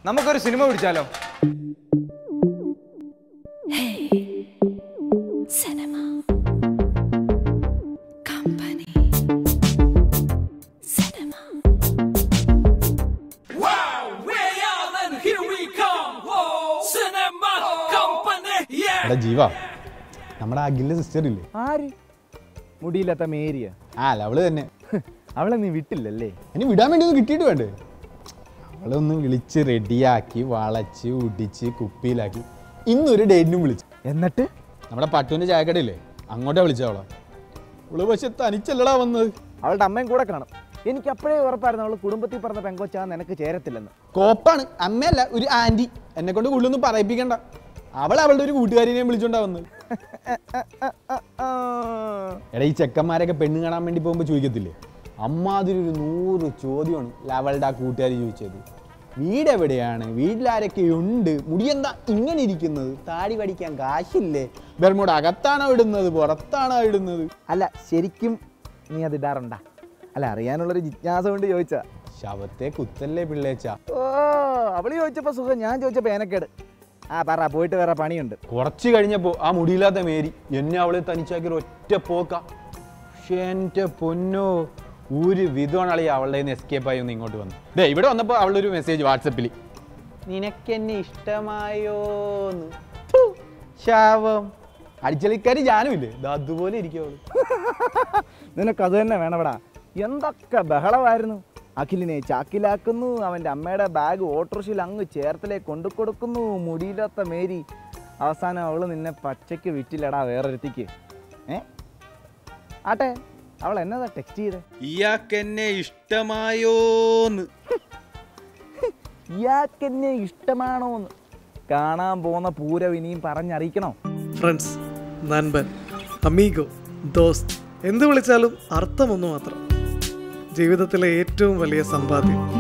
നമുക്കൊരു സിനിമ പിടിച്ചാലോ Cinema. Company. Cinema. എടാ ജീവ നമ്മുടെ അഖിലിന്റെ സിസ്റ്റർ ഇല്ലേ ആര് മുടിയില്ലാത്ത മേരിയ ആ അല്ല അവള് തന്നെ അവളെ നീ വിട്ടില്ലല്ലേ ഇനി വിടാൻ വേണ്ടി ഒന്ന് കിട്ടിയിട്ട് വേണ്ടേ അവളൊന്ന് വിളിച്ച് റെഡിയാക്കി വളച്ച് ഉടിച്ച് കുപ്പിയിലാക്കി ഇന്നൊരു ഡേറ്റിനും വിളിച്ചു എന്നിട്ട് നമ്മുടെ പട്ടുവിന്റെ ചായക്കടയില്ലേ അങ്ങോട്ടാ വിളിച്ച അവളെ അവള് പക്ഷെ തനിച്ചല്ലടാ വന്നത് അവളുടെ അമ്മയും കൂടെ കാണും എനിക്ക് അപ്പോഴേ ഉറപ്പായിരുന്നു അവൾ കുടുംബത്തിൽ പറഞ്ഞ പെങ്കൊച്ചാ നിനക്ക് ചേരത്തില്ലെന്ന് കോപ്പാണ് അമ്മയല്ല ഒരു ആന്റി എന്നെ കൊണ്ട് കൂടുതലൊന്നും പറയിപ്പിക്കണ്ട അവൾ അവളുടെ ഒരു കൂട്ടുകാരിനെ വിളിച്ചോണ്ടാ വന്നത് എടാ ഈ ചെക്കന്മാരൊക്കെ പെണ്ണ് കാണാൻ വേണ്ടി പോകുമ്പോൾ ചോദിക്കത്തില്ലേ അമ്മാതിരി ഒരു നൂറ് ചോദ്യമാണ് അവളുടെ ആ കൂട്ടുകാരി ചോദിച്ചത് വീട് എവിടെയാണ് വീട്ടിലാരൊക്കെ ഉണ്ട് മുടിയെന്താ ഇങ്ങനെ ഇരിക്കുന്നത് താടി പഠിക്കാൻ കാശില്ലേ ബെർമൂട് അകത്താണോ ഇടുന്നത് പുറത്താണോ ഇടുന്നത് അല്ല ശരിക്കും നീ അത് ഇടാറുണ്ടാ അല്ല അറിയാനുള്ളൊരു ജിജ്ഞാസ കൊണ്ട് ചോദിച്ചാ ശവത്തെ കുത്തല്ലേ പിള്ളേച്ച ഓ അവള് ചോദിച്ചപ്പോ സുഖം ഞാൻ ചോദിച്ചപ്പോ ഏനക്കേട് ആ പറ പോയിട്ട് വേറെ പണിയുണ്ട് കുറച്ച് കഴിഞ്ഞപ്പോൾ ആ മുടിയില്ലാത്ത മേരി എന്നെ അവളെ തനിച്ചാക്കി ഒറ്റ പോക്ക പക്ഷേ എൻ്റെ പൊന്നോ ഒരു വിധമാണ് അളി അവളുടെ നിന്ന് എസ്കേപ്പ് ആയി ഒന്ന് ഇങ്ങോട്ട് വന്നു ദേ ഇവിടെ വന്നപ്പോൾ അവളൊരു മെസ്സേജ് വാട്സപ്പിൽ നിനക്കെന്നെ ഇഷ്ടമായോന്ന് ഫു, ശാവം അടിച്ചളിക്കാരി ജാനും ഇല്ലേ ഇത് അതുപോലെ ഇരിക്കും അവള് നിനക്ക് അത് തന്നെ വേണവടാ എന്തൊക്കെ ബഹളമായിരുന്നു അഖിലിനെ ചാക്കിലാക്കുന്നു അവൻ്റെ അമ്മയുടെ ബാഗ് ഓട്ടോറിക്ഷയിൽ അങ്ങ് ചേർത്തലേക്ക് കൊണ്ടു കൊടുക്കുന്നു മുടിയില്ലാത്ത മേരി അവസാനം അവൾ നിന്നെ പച്ചയ്ക്ക് വിറ്റില്ലടാ വേറൊരുത്തിക്ക് ഏ ആട്ടെ അവൾ എന്നതാ ടെക്സ്റ്റ് ചെയ്തേ ഇയാൾക്കെന്നെ ഇഷ്ടമായോന്ന് ഇയാൾക്കെന്നെ ഇഷ്ടമാണോന്ന് കാണാൻ പോകുന്ന പൂരം ഇനിയും പറഞ്ഞറിയിക്കണോ ഫ്രണ്ട്സ് നൻപൻ അമീഗോ ദോസ്ത് എന്ത് വിളിച്ചാലും അർത്ഥമൊന്നു മാത്രം ജീവിതത്തിലെ ഏറ്റവും വലിയ സമ്പാദ്യം